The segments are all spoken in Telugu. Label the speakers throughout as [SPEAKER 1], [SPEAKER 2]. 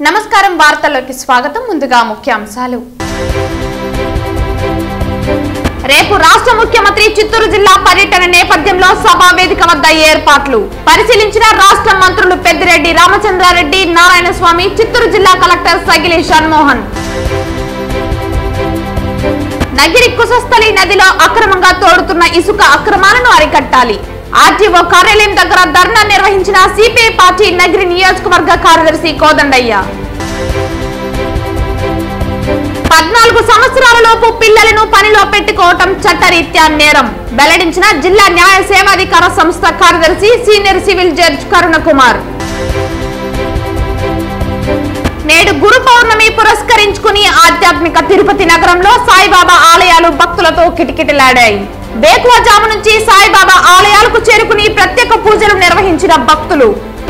[SPEAKER 1] నమస్కారం వార్తల్లోకి స్వాగతం ముందుగా ముఖ్యాంశాలు రేపు రాష్ట్ర ముఖ్యమంత్రి చిత్తూరు జిల్లా పర్యటన నేపథ్యంలో సభా వేదిక వద్ద ఏర్పాట్లు పరిశీలించిన రాష్ట్ర మంత్రులు పెద్దిరెడ్డి రామచంద్రారెడ్డి నారాయణ స్వామి చిత్తూరు జిల్లా కలెక్టర్ సగిలి షణ్మోహన్ నగిరి కుశస్థలి నదిలో అక్రమంగా తోడుతున్న ఇసుక అక్రమాలను అరికట్టాలి ఆర్టీఓ కార్యాలయం దగ్గర ధర్నా నిర్వహించిన సిపిఐ పార్టీ నగిరి నియోజకవర్గ కార్యదర్శి కోదండయ్య పద్నాలుగు సంవత్సరాల లోపు పిల్లలను పనిలో పెట్టుకోవటం చట్టరీత్యా నేరం వెల్లడించిన జిల్లా న్యాయ సేవాధికార సంస్థ కార్యదర్శి సీనియర్ సివిల్ జడ్జ్ కరుణకుమార్ నేడు గురు పౌర్ణమి పురస్కరించుకుని ఆధ్యాత్మిక తిరుపతి నగరంలో సాయిబాబా ఆలయాలు భక్తులతో కిటకిటలాడాయి బేకువజాము నుంచి సాయిబాబా ఆలయాలకు చేరుకుని ప్రత్యేక పూజలు నిర్వహించిన భక్తులు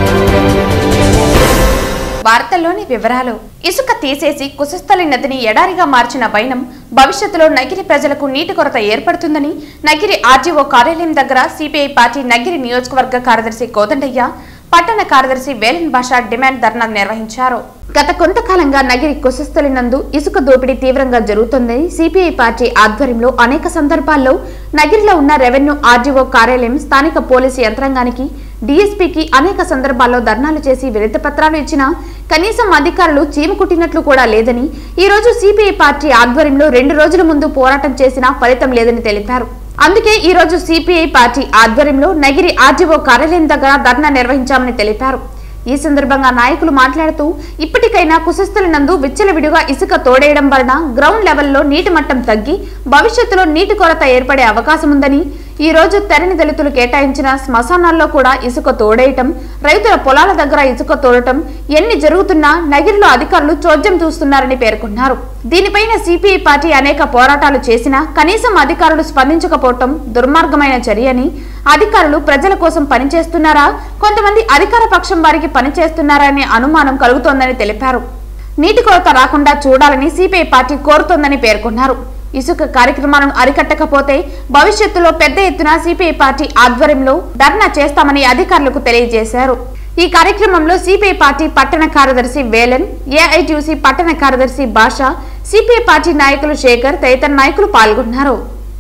[SPEAKER 1] వార్తల్లోని వివరాలు ఇసుక తీసేసి కుశస్థలి నదిని ఎడారిగా మార్చిన వైనం భవిష్యత్తులో నగిరి ప్రజలకు నీటి కొరత ఏర్పడుతుందని నగిరి ఆర్జీఓ కార్యాలయం దగ్గర సిపిఐ పార్టీ నగిరి నియోజకవర్గ కార్యదర్శి కోదండయ్య పట్టణ కార్యదర్శి వేలన్ భాష డిమాండ్ ధర్నా నిర్వహించారు గత కొంతకాలంగా నగిరి కుశస్థలి నందు ఇసుక దోపిడీ తీవ్రంగా జరుగుతోందని సిపిఐ పార్టీ ఆధ్వర్యంలో అనేక సందర్భాల్లో నగిరిలో ఉన్న రెవెన్యూ ఆర్జీఓ కార్యాలయం స్థానిక పోలీసు యంత్రాంగానికి డీఎస్పీకి అనేక సందర్భాల్లో ధర్నాలు చేసి వినతి పత్రాలు ఇచ్చినా కనీసం అధికారులు చీమ కుట్టినట్లు కూడా లేదని ఈ రోజు సిపిఐ పార్టీ ఆధ్వర్యంలో రెండు రోజుల ముందు పోరాటం చేసినా ఫలితం లేదని తెలిపారు అందుకే ఈ రోజు సిపిఐ పార్టీ ఆధ్వర్యంలో నగిరి ఆర్జీఓ కార్యాలయం దగ్గర ధర్నా నిర్వహించామని తెలిపారు ఈ సందర్భంగా నాయకులు మాట్లాడుతూ ఇప్పటికైనా కుశస్థల నందు విచ్చలవిడిగా ఇసుక తోడేయడం వలన గ్రౌండ్ లెవెల్లో నీటి మట్టం తగ్గి భవిష్యత్తులో నీటి కొరత ఏర్పడే అవకాశం ఉందని ఈ రోజు తెరని దళితులు కేటాయించిన శ్మశానాల్లో కూడా ఇసుక తోడేయటం రైతుల పొలాల దగ్గర ఇసుక తోడటం ఎన్ని జరుగుతున్నా నగిరిలో అధికారులు చోద్యం చూస్తున్నారని పేర్కొన్నారు దీనిపైన సిపిఐ పార్టీ అనేక పోరాటాలు చేసినా కనీసం అధికారులు స్పందించకపోవటం దుర్మార్గమైన చర్యని అధికారులు ప్రజల కోసం పనిచేస్తున్నారా కొంతమంది అధికార పక్షం వారికి పనిచేస్తున్నారా అనే అనుమానం కలుగుతోందని తెలిపారు నీటి కొరత రాకుండా చూడాలని సిపిఐ పార్టీ కోరుతోందని పేర్కొన్నారు ఇసుక కార్యక్రమాలను అరికట్టకపోతే భవిష్యత్తులో పెద్ద ఎత్తున సిపిఐ పార్టీ ఆధ్వర్యంలో ధర్నా చేస్తామని అధికారులకు తెలియజేశారు ఈ కార్యక్రమంలో సిపిఐ పార్టీ పట్టణ కార్యదర్శి వేలన్ ఏఐటియుసి పట్టణ కార్యదర్శి భాష సిపిఐ పార్టీ నాయకులు శేఖర్ తదితర నాయకులు పాల్గొన్నారు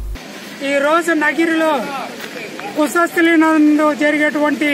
[SPEAKER 2] ఈ రోజు నగిరిలో కుశస్థలి నందు జరిగేటువంటి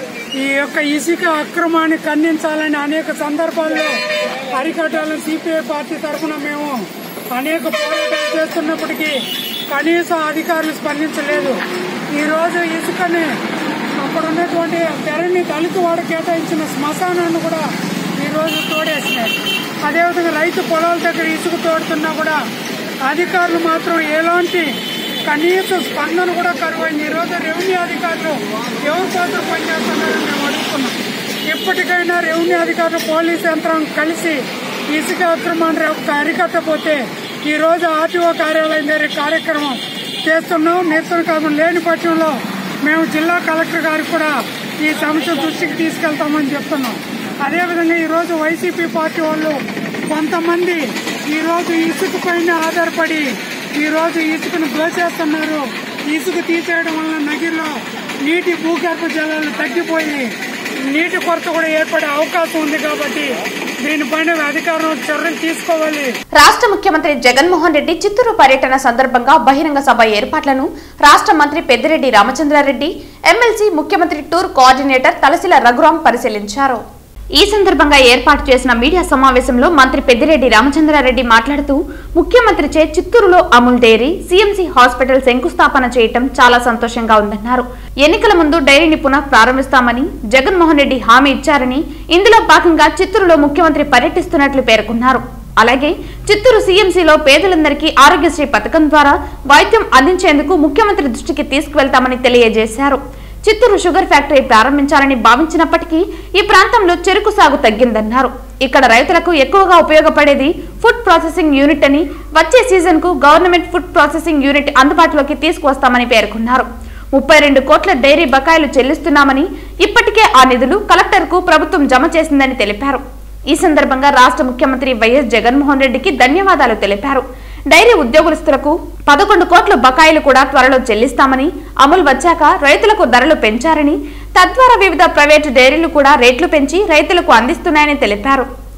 [SPEAKER 2] ఈ యొక్క ఇసుక అక్రమాన్ని ఖండించాలని అనేక సందర్భాల్లో అరికట్టాలని సిపిఐ పార్టీ తరఫున మేము అనేక పోరాటాలు చేస్తున్నప్పటికీ కనీసం అధికారులు స్పందించలేదు ఈ రోజు ఇసుకని అక్కడ ఉన్నటువంటి తెరని దళిత వాడు కేటాయించిన శ్మశానాన్ని కూడా ఈ రోజు తోడేసినాయి అదేవిధంగా రైతు పొలాల దగ్గర ఇసుక తోడుతున్నా కూడా అధికారులు మాత్రం ఎలాంటి కనీస స్పందన కూడా కరువైంది ఈ రోజు రెవెన్యూ అధికారులు ఎవరి కోసం పనిచేస్తున్నారని మేము అడుగుతున్నాం ఇప్పటికైనా రెవెన్యూ అధికారులు పోలీసు యంత్రం కలిసి ఇసుక అక్రమాన్ని అరికట్టపోతే ఈ రోజు ఆర్టీఓ కార్యాలయం దగ్గర కార్యక్రమం చేస్తున్నాం నిరసన కాలం లేని పక్షంలో మేము జిల్లా కలెక్టర్ గారికి కూడా ఈ సమస్య దృష్టికి తీసుకెళ్తామని చెప్తున్నాం అదేవిధంగా ఈ రోజు వైసీపీ పార్టీ వాళ్ళు కొంతమంది ఈ రోజు ఇసుక పైన ఆధారపడి ఈ రోజు ఇసుకను దోచేస్తున్నారు ఇసుక తీసేయడం వలన నగిరిలో నీటి భూగర్భ జలాలు తగ్గిపోయి నీటి కొరత కూడా ఏర్పడే అవకాశం ఉంది కాబట్టి దీనిపైన అధికారులు చర్యలు తీసుకోవాలి
[SPEAKER 1] రాష్ట్ర ముఖ్యమంత్రి జగన్మోహన్ రెడ్డి చిత్తూరు పర్యటన సందర్భంగా బహిరంగ సభ ఏర్పాట్లను రాష్ట్ర మంత్రి పెద్దిరెడ్డి రామచంద్రారెడ్డి ఎమ్మెల్సీ ముఖ్యమంత్రి టూర్ కోఆర్డినేటర్ తలసిల రఘురాం పరిశీలించారు ఈ సందర్భంగా ఏర్పాటు చేసిన మీడియా సమావేశంలో మంత్రి పెద్దిరెడ్డి రామచంద్రారెడ్డి మాట్లాడుతూ ముఖ్యమంత్రిచే చిత్తూరులో అమూల్ డైరీ సీఎంసీ హాస్పిటల్ శంకుస్థాపన చేయటం చాలా సంతోషంగా ఉందన్నారు ఎన్నికల ముందు డైరీని పునః ప్రారంభిస్తామని జగన్మోహన్ రెడ్డి హామీ ఇచ్చారని ఇందులో భాగంగా చిత్తూరులో ముఖ్యమంత్రి పర్యటిస్తున్నట్లు పేర్కొన్నారు అలాగే చిత్తూరు సీఎంసీలో పేదలందరికీ ఆరోగ్యశ్రీ పథకం ద్వారా వైద్యం అందించేందుకు ముఖ్యమంత్రి దృష్టికి తీసుకువెళ్తామని తెలియజేశారు చిత్తూరు షుగర్ ఫ్యాక్టరీ ప్రారంభించాలని భావించినప్పటికీ ఈ ప్రాంతంలో చెరుకు సాగు తగ్గిందన్నారు ఇక్కడ రైతులకు ఎక్కువగా ఉపయోగపడేది ఫుడ్ ప్రాసెసింగ్ యూనిట్ అని వచ్చే సీజన్ కు గవర్నమెంట్ ఫుడ్ ప్రాసెసింగ్ యూనిట్ అందుబాటులోకి తీసుకువస్తామని పేర్కొన్నారు ముప్పై రెండు కోట్ల డైరీ బకాయిలు చెల్లిస్తున్నామని ఇప్పటికే ఆ నిధులు కలెక్టర్ కు ప్రభుత్వం జమ చేసిందని తెలిపారు ఈ సందర్భంగా రాష్ట్ర ముఖ్యమంత్రి వైఎస్ జగన్మోహన్ రెడ్డికి ధన్యవాదాలు తెలిపారు డైరీ ఉద్యోగస్తులకు పదకొండు కోట్ల బకాయిలు కూడా త్వరలో చెల్లిస్తామని అమలు వచ్చాక రైతులకు ధరలు పెంచారని తద్వారా వివిధ ప్రైవేటు డైరీలు కూడా రేట్లు పెంచి రైతులకు అందిస్తున్నాయని తెలిపారు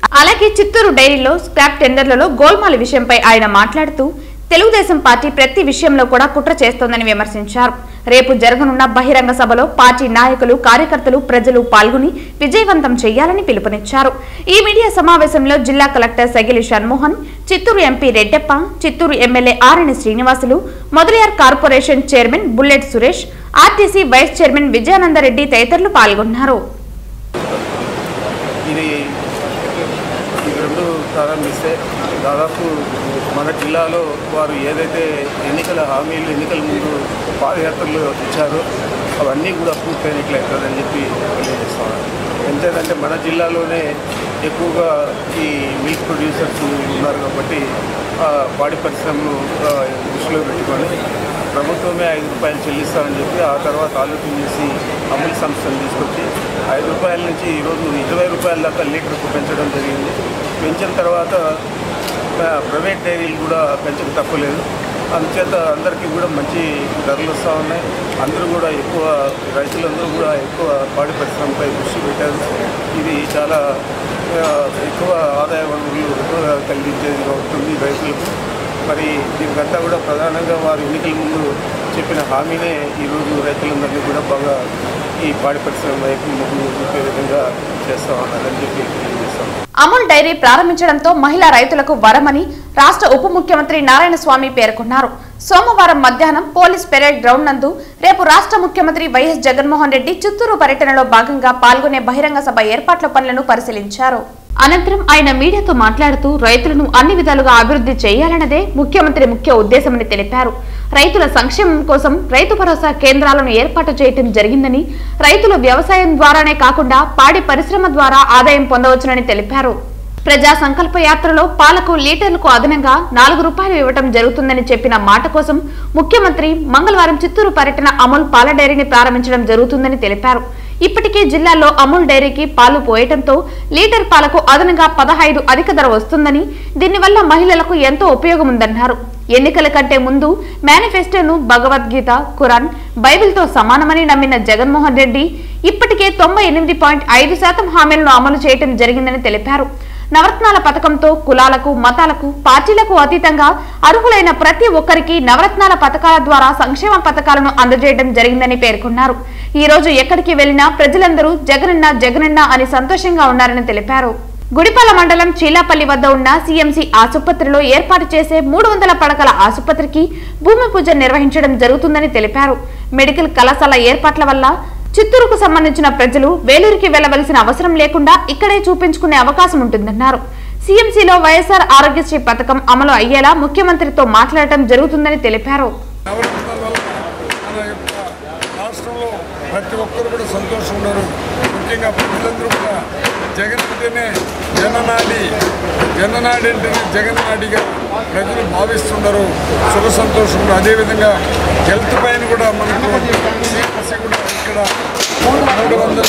[SPEAKER 1] అలాగే చిత్తూరు డైరీలో స్క్రాప్ టెండర్లలో గోల్మాల విషయంపై ఆయన మాట్లాడుతూ తెలుగుదేశం పార్టీ ప్రతి విషయంలో కూడా కుట్ర చేస్తోందని విమర్శించారు రేపు జరగనున్న బహిరంగ సభలో పార్టీ నాయకులు కార్యకర్తలు ప్రజలు పాల్గొని విజయవంతం చేయాలని పిలుపునిచ్చారు ఈ మీడియా సమావేశంలో జిల్లా collector Sagili Shanmohan Chittoor MP Reddeppa Chittoor MLA Arani Srinivasulu Mudaliar corporation chairman Bullet Suresh RTC vice chairman Vijayananda Reddy తదితరులు పాల్గొన్నారు
[SPEAKER 3] ఇది ఈ రెండు ప్రారంభిస్తే దాదాపు మన జిల్లాలో వారు ఏదైతే ఎన్నికల హామీలు ఎన్నికల ముందు పాదయాత్రలు ఇచ్చారో అవన్నీ కూడా పూర్తయినట్లయితుందని చెప్పి తెలియజేస్తాను ఎంతేదంటే మన జిల్లాలోనే ఎక్కువగా ఈ మిల్క్ ప్రొడ్యూసర్స్ ఉన్నారు కాబట్టి ఆ పాడి పరిశ్రమను ఆ, దృష్టిలో పెట్టుకొని ప్రభుత్వమే ఐదు రూపాయలు చెల్లిస్తామని చెప్పి ఆ తర్వాత ఆలోచన చేసి అమలు సంస్థను తీసుకొచ్చి ఐదు రూపాయల నుంచి ఈరోజు ఇరవై రూపాయల దాకా లీటర్కు పెంచడం జరిగింది పెంచిన తర్వాత ఆ, ప్రైవేట్ డైరీలు కూడా పెంచక తప్పలేదు అందుచేత అందరికీ కూడా మంచి ధరలు వస్తూ ఉన్నాయి అందరూ కూడా ఎక్కువ రైతులందరూ కూడా ఎక్కువ పాడి పరిశ్రమపై దృష్టి పెట్టారు ఇది చాలా ఆ, ఎక్కువ ఆదాయ వనరులు ఎక్కువగా కలిగించేదిగా ఉంటుంది రైతులకు మరి దీనికంతా కూడా ప్రధానంగా వారు ఎన్నికల ముందు చెప్పిన హామీనే ఈరోజు రైతులందరినీ కూడా బాగా ఈ పాడి పరిశ్రమ వైపు మొగ్గు చూపే విధంగా చేస్తామన్నారని చెప్పి తెలియజేస్తాం
[SPEAKER 1] అమూల్ డైరీ ప్రారంభించడంతో మహిళా రైతులకు వరమని రాష్ట్ర ఉప ముఖ్యమంత్రి నారాయణ స్వామి పేర్కొన్నారు సోమవారం మధ్యాహ్నం పోలీస్ పెరేడ్ గ్రౌండ్ నందు రేపు రాష్ట్ర ముఖ్యమంత్రి వైఎస్ జగన్మోహన్ రెడ్డి చిత్తూరు పర్యటనలో భాగంగా పాల్గొనే బహిరంగ సభ ఏర్పాట్ల పనులను పరిశీలించారు అనంతరం ఆయన మీడియాతో మాట్లాడుతూ రైతులను అన్ని విధాలుగా అభివృద్ధి చేయాలన్నదే ముఖ్యమంత్రి ముఖ్య ఉద్దేశమని తెలిపారు రైతుల సంక్షేమం కోసం రైతు భరోసా కేంద్రాలను ఏర్పాటు చేయటం జరిగిందని రైతులు వ్యవసాయం ద్వారానే కాకుండా పాడి పరిశ్రమ ద్వారా ఆదాయం పొందవచ్చునని తెలిపారు ప్రజా సంకల్ప యాత్రలో పాలకు లీటర్లకు అదనంగా నాలుగు రూపాయలు ఇవ్వటం జరుగుతుందని చెప్పిన మాట కోసం ముఖ్యమంత్రి మంగళవారం చిత్తూరు పర్యటన అమూల్ పాల డైరీని ప్రారంభించడం జరుగుతుందని తెలిపారు ఇప్పటికే జిల్లాలో అమూల్ డైరీకి పాలు పోయటంతో లీటర్ పాలకు అదనంగా పదహైదు అధిక ధర వస్తుందని దీనివల్ల మహిళలకు ఎంతో ఉపయోగం ఉందన్నారు ఎన్నికల కంటే ముందు మేనిఫెస్టోను భగవద్గీత ఖురాన్ బైబిల్తో సమానమని నమ్మిన జగన్మోహన్ రెడ్డి ఇప్పటికే తొంభై ఎనిమిది పాయింట్ ఐదు శాతం హామీలను అమలు చేయటం జరిగిందని తెలిపారు నవరత్నాల పథకంతో కులాలకు మతాలకు పార్టీలకు అతీతంగా అర్హులైన ప్రతి ఒక్కరికి నవరత్నాల పథకాల ద్వారా సంక్షేమ పథకాలను అందజేయడం జరిగిందని పేర్కొన్నారు ఈ రోజు ఎక్కడికి వెళ్లినా ప్రజలందరూ జగనన్న జగనన్న అని సంతోషంగా ఉన్నారని తెలిపారు గుడిపాల మండలం చీలాపల్లి వద్ద ఉన్న సీఎంసీ ఆసుపత్రిలో ఏర్పాటు చేసే మూడు వందల పడకల ఆసుపత్రికి భూమి పూజ నిర్వహించడం జరుగుతుందని తెలిపారు మెడికల్ కళాశాల ఏర్పాట్ల వల్ల చిత్తూరుకు సంబంధించిన ప్రజలు వేలూరుకి వెళ్లవలసిన అవసరం లేకుండా ఇక్కడే చూపించుకునే అవకాశం ఉంటుందన్నారు సీఎంసీలో వైఎస్ఆర్ ఆరోగ్యశ్రీ పథకం అమలు అయ్యేలా ముఖ్యమంత్రితో మాట్లాడటం జరుగుతుందని తెలిపారు
[SPEAKER 4] నవరత్నాల వల్ల మన యొక్క రాష్ట్రంలో ప్రతి ఒక్కరు కూడా సంతోషం ఉన్నారు ముఖ్యంగా ప్రజలందరూ కూడా జగన్ అంటేనే జననాడి జననాడి అంటేనే జగన్నాడిగా ప్రజలు భావిస్తున్నారు సుఖ సంతోషంలో అదేవిధంగా హెల్త్ పైన కూడా మనకు CMC కూడా ఇక్కడ మూడు వందలు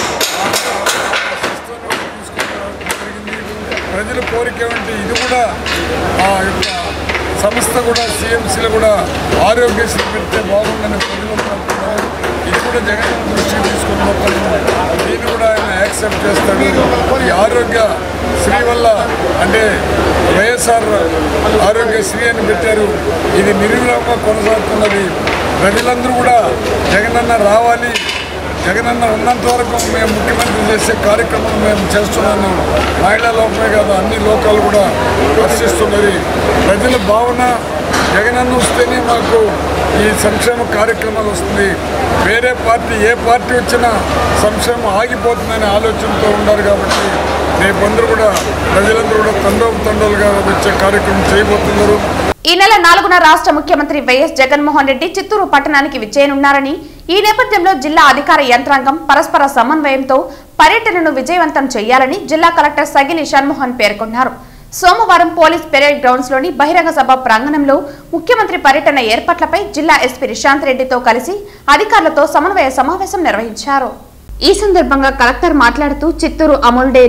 [SPEAKER 4] ప్రజల కోరిక ఏమంటే ఇది కూడా ఆ యొక్క సంస్థ కూడా సిఎంసీలో కూడా ఆరోగ్యశ్రీ పెడితే బాగుందని ప్రజలు అనుకుంటున్నారు ఇది కూడా జగన్ దృష్టికి తీసుకుని మొత్తం దీన్ని కూడా ఆయన యాక్సెప్ట్ చేస్తాడు ఈ ఆరోగ్య శ్రీ వల్ల అంటే వైఎస్ఆర్ ఆరోగ్యశ్రీ అని పెట్టారు ఇది నిర్విరామంగా కొనసాగుతున్నది ప్రజలందరూ కూడా జగనన్న రావాలి జగనన్న ఉన్నంత వరకు మేము ముఖ్యమంత్రి చేసే కార్యక్రమం మేము చేస్తున్నాము మహిళా లోకమే కాదు అన్ని లోకాలు కూడా హర్షిస్తున్నది ప్రజల భావన జగనన్న వస్తేనే మాకు ఈ సంక్షేమ కార్యక్రమాలు వస్తుంది వేరే పార్టీ ఏ పార్టీ వచ్చినా సంక్షేమం ఆగిపోతుందనే ఆలోచనతో ఉన్నారు కాబట్టి రేపందరూ కూడా ప్రజలందరూ కూడా తండోపు తండోలుగా వచ్చే కార్యక్రమం చేయబోతున్నారు
[SPEAKER 1] ఈ నెల నాలుగున రాష్ట్ర ముఖ్యమంత్రి వైఎస్ జగన్మోహన్ రెడ్డి చిత్తూరు పట్టణానికి విచ్చేయనున్నారని ఈ నేపథ్యంలో జిల్లా అధికార యంత్రాంగం పరస్పర సమన్వయంతో పర్యటనను విజయవంతం చేయాలని జిల్లా కలెక్టర్ సగిలి షణ్మోహన్ పేర్కొన్నారు సోమవారం పోలీస్ పెరేడ్ గ్రౌండ్స్ లోని బహిరంగ సభ ప్రాంగణంలో ముఖ్యమంత్రి పర్యటన ఏర్పాట్లపై జిల్లా ఎస్పీ రిశాంత్ రెడ్డితో కలిసి అధికారులతో సమన్వయ సమావేశం నిర్వహించారు ఈ సందర్భంగా కలెక్టర్ మాట్లాడుతూ చిత్తూరు అమూల్ డైరీ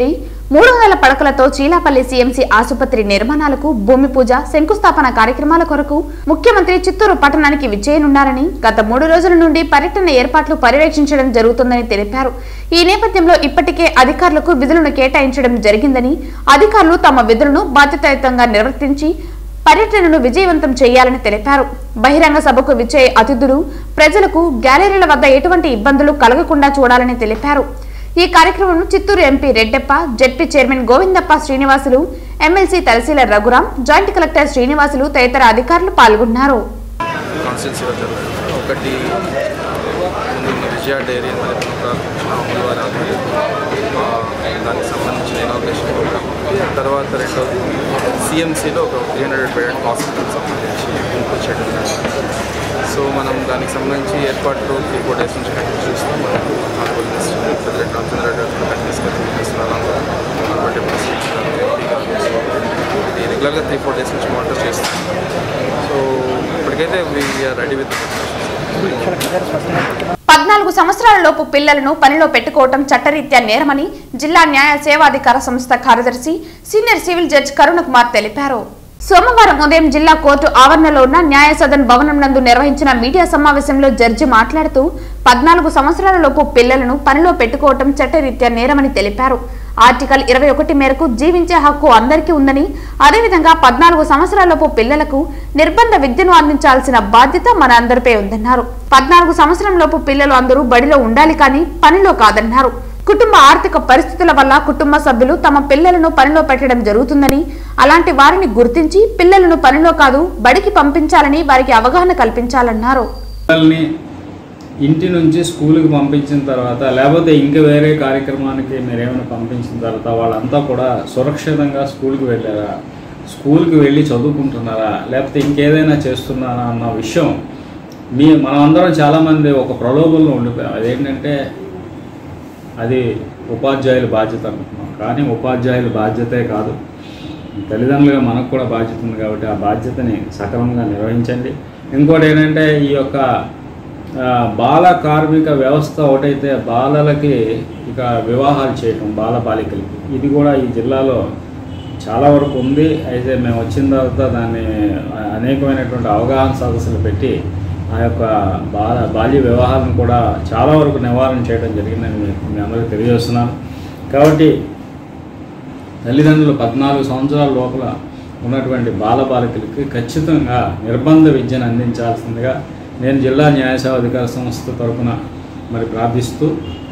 [SPEAKER 1] మూడు వందల పడకలతో చీలాపల్లి సీఎంసీ ఆసుపత్రి నిర్మాణాలకు భూమి పూజ శంకుస్థాపన కార్యక్రమాల కొరకు ముఖ్యమంత్రి చిత్తూరు పట్టణానికి విచ్చేయనున్నారని గత మూడు రోజుల నుండి పర్యటన ఏర్పాట్లు పర్యవేక్షించడం జరుగుతుందని తెలిపారు ఈ నేపథ్యంలో ఇప్పటికే అధికారులకు విధులను కేటాయించడం జరిగిందని అధికారులు తమ విధులను బాధ్యతాయుతంగా నిర్వర్తించి పర్యటనను విజయవంతం చేయాలని తెలిపారు బహిరంగ సభకు విచ్చే అతిథులు ప్రజలకు గ్యాలరీల వద్ద ఎటువంటి ఇబ్బందులు కలగకుండా చూడాలని తెలిపారు ఈ కార్యక్రమంలో Chittoor MP Reddeppa ZP chairman Govindappa Srinivasulu MLC Talasila Raghuram joint collector Srinivasulu తదితర అధికారులు పాల్గొన్నారు
[SPEAKER 5] కాన్స్టిట్యున్సీలో జరుగుతుంది ఒకటి ముందున్న విజయ డైరీ అని మరి నవంబర్ వారి ఆధ్వర్యంలో ఆ, దానికి సంబంధించిన ఇనాగ్రేషన్ ప్రోగ్రామ్ తర్వాత రెండోది సిఎంసీలో ఒక త్రీ హండ్రెడ్ బెడ్ హాస్పిటల్ సంబంధించి ఇన్పుట్ చేయడం జరిగింది. సో మనం దానికి సంబంధించి ఏర్పాట్లు త్రీ ఫోర్ డేస్ నుంచి కంటిన్యూ చేస్తాం మనం ఆనరబుల్ మినిస్టర్ ప్రెసిడెంట్ రామచంద్ర గారు కంటిన్యూస్ ఇది రెగ్యులర్గా త్రీ ఫోర్ డేస్ నుంచి మానిటర్ చేస్తాం సో ఇప్పటికైతే వీఆర్ రెడీ విత్
[SPEAKER 1] పద్నాలుగు సంవత్సరాల లోపు పిల్లలను పనిలో పెట్టుకోవటం చట్టరీత్యా నేరమని జిల్లా న్యాయ సేవాధికార సంస్థ కార్యదర్శి senior civil judge Karuna Kumar తెలిపారు సోమవారం ఉదయం జిల్లా కోర్టు ఆవరణలో ఉన్న న్యాయ సదన్ భవనం నందు నిర్వహించిన మీడియా సమావేశంలో జడ్జి మాట్లాడుతూ పద్నాలుగు సంవత్సరాల లోపు పిల్లలను పనిలో పెట్టుకోవటం చట్టరీత్యా నేరమని తెలిపారు ఆర్టికల్ ఇరవై ఒకటి మేరకు జీవించే హక్కు అందరికీ ఉందని అదేవిధంగా పద్నాలుగు సంవత్సరాలలోపు పిల్లలకు నిర్బంధ విద్యను అందించాల్సిన బాధ్యత మన అందరిపై ఉందన్నారు పద్నాలుగు సంవత్సరంలోపు పిల్లలు అందరూ బడిలో ఉండాలి కానీ పనిలో కాదన్నారు కుటుంబ ఆర్థిక పరిస్థితుల వల్ల కుటుంబ సభ్యులు తమ పిల్లలను పనిలో పెట్టడం జరుగుతుందని అలాంటి వారిని గుర్తించి పిల్లలను పనిలో కాదు బడికి పంపించాలని వారికి అవగాహన కల్పించాలన్నారు
[SPEAKER 6] పిల్లల్ని ఇంటి నుంచి స్కూల్కి పంపించిన తర్వాత లేకపోతే ఇంక వేరే కార్యక్రమానికి మీరు ఏమైనా పంపించిన తర్వాత వాళ్ళంతా కూడా సురక్షితంగా స్కూల్కి వెళ్ళారా స్కూల్కి వెళ్ళి చదువుకుంటున్నారా లేకపోతే ఇంకేదైనా చేస్తున్నారా అన్న విషయం మీ మనమందరం చాలామంది ఒక ప్రలోభంలో ఉండిపోయాం అదేంటంటే అది ఉపాధ్యాయుల బాధ్యత అనుకున్నాం కానీ ఉపాధ్యాయుల బాధ్యతే కాదు తల్లిదండ్రులుగా మనకు కూడా బాధ్యత ఉంది కాబట్టి ఆ బాధ్యతని సక్రమంగా నిర్వహించండి ఇంకోటి ఏంటంటే ఈ యొక్క ఆ, బాల కార్మిక వ్యవస్థ ఒకటైతే బాలలకి ఇక వివాహాలు చేయటం బాల బాలికలకి ఇది కూడా ఈ జిల్లాలో చాలా వరకు ఉంది అయితే మేము వచ్చిన తర్వాత దాన్ని అనేకమైనటువంటి అవగాహన సదస్సులు పెట్టి ఆ యొక్క బాల బాల్య వివాహాలను కూడా చాలా వరకు నివారణ చేయడం జరిగిందని మీ మీ అందరికీ తెలియజేస్తున్నాను కాబట్టి తల్లిదండ్రులు పద్నాలుగు సంవత్సరాల లోపల ఉన్నటువంటి బాలబాలికలకి ఖచ్చితంగా నిర్బంధ విద్యను అందించాల్సిందిగా నేను జిల్లా న్యాయ సేవా అధికార సంస్థ తరఫున మరి ప్రార్థిస్తూ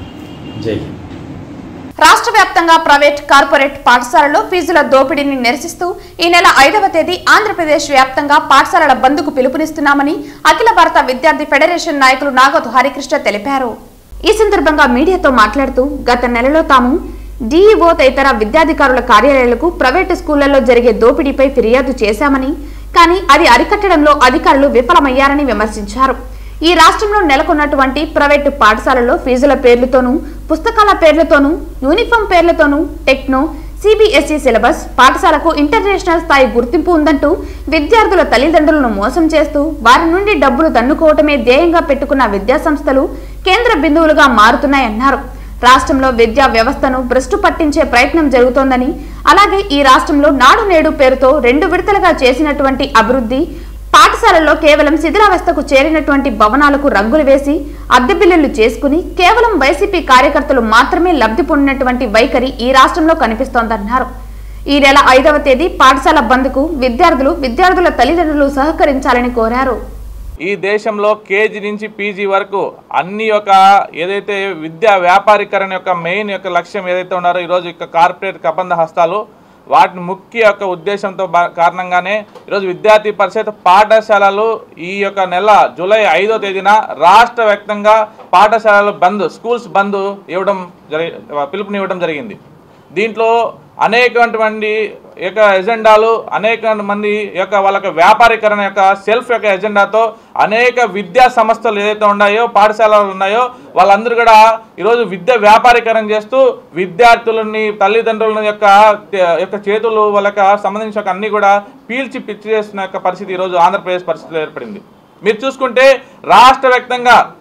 [SPEAKER 6] జై హింద్
[SPEAKER 1] రాష్ట్ర వ్యాప్తంగా ప్రైవేట్ కార్పొరేట్ పాఠశాలలో ఫీజుల దోపిడీని నిరసిస్తూ ఈ నెల ఐదవ తేదీ ఆంధ్రప్రదేశ్ వ్యాప్తంగా పాఠశాలల బంద్కు పిలుపునిస్తున్నామని అఖిల భారత విద్యార్థి ఫెడరేషన్ నాయకులు నాగతు హరికృష్ణ తెలిపారు ఈ సందర్భంగా మీడియాతో మాట్లాడుతూ గత నెలలో తాము డీఈఓ తదితర విద్యాధికారుల కార్యాలయాలకు ప్రైవేటు స్కూళ్లలో జరిగే దోపిడీపై ఫిర్యాదు చేశామని కానీ అది అరికట్టడంలో అధికారులు విఫలమయ్యారని విమర్శించారు ఈ రాష్ట్రంలో నెలకొన్నటువంటి ప్రైవేటు పాఠశాలల్లో ఫీజుల పేర్లతోనూ పుస్తకాల పేర్లతోనూ యూనిఫామ్ పేర్లతోనూ టెక్నో సిబిఎస్ఈ సిలబస్ పాఠశాలకు ఇంటర్నేషనల్ స్థాయి గుర్తింపు ఉందంటూ విద్యార్థుల తల్లిదండ్రులను మోసం చేస్తూ వారి నుండి డబ్బులు దండుకోవటమే ధ్యేయంగా పెట్టుకున్న విద్యాసంస్థలు కేంద్ర బిందువులుగా మారుతున్నాయన్నారు రాష్ట్రంలో విద్యా వ్యవస్థను భ్రష్టు పట్టించే ప్రయత్నం జరుగుతోందని అలాగే ఈ రాష్ట్రంలో నాడు నేడు పేరుతో రెండు విడతలుగా చేసినటువంటి అభివృద్ధి పాఠశాలల్లో కేవలం శిథిలావస్థకు చేరినటువంటి భవనాలకు రంగులు వేసి అద్దె బిల్లులు చేసుకుని కేవలం వైసీపీ కార్యకర్తలు మాత్రమే లబ్ధి పొందినటువంటి వైఖరి ఈ రాష్ట్రంలో కనిపిస్తోందన్నారు ఈ నెల ఐదవ తేదీ పాఠశాల బంద్కు విద్యార్థులు విద్యార్థుల తల్లిదండ్రులు సహకరించాలని కోరారు
[SPEAKER 7] ఈ దేశంలో కేజీ నుంచి పీజీ వరకు అన్ని యొక్క ఏదైతే విద్యా వ్యాపారీకరణ యొక్క మెయిన్ యొక్క లక్ష్యం ఏదైతే ఉన్నారో ఈరోజు యొక్క కార్పొరేట్ కబంధ హస్తాలు వాటి ముఖ్య యొక్క ఉద్దేశంతో బా- కారణంగానే ఈరోజు విద్యార్థి పరిషత్ పాఠశాలలు ఈ యొక్క నెల జూలై ఐదో తేదీన రాష్ట్ర వ్యాప్తంగా పాఠశాలలు బంద్ స్కూల్స్ బంద్ ఇవ్వడం జరి పిలుపునివ్వడం జరిగింది దీంట్లో అనేకటువంటి యొక్క ఎజెండాలు అనేక మంది యొక్క వాళ్ళ యొక్క వ్యాపారీకరణ యొక్క సెల్ఫ్ యొక్క ఎజెండాతో అనేక విద్యా సంస్థలు ఏదైతే ఉన్నాయో పాఠశాలలు ఉన్నాయో వాళ్ళందరూ కూడా ఈరోజు విద్య వ్యాపారీకరణ చేస్తూ విద్యార్థులని తల్లిదండ్రుల యొక్క యొక్క చేతులు వాళ్ళకి సంబంధించిన యొక్క అన్ని కూడా పీల్చి పిచ్చి చేస్తున్న యొక్క పరిస్థితి ఈరోజు ఆంధ్రప్రదేశ్ పరిస్థితిలో ఏర్పడింది మీరు చూసుకుంటే రాష్ట్ర వ్యాప్తంగా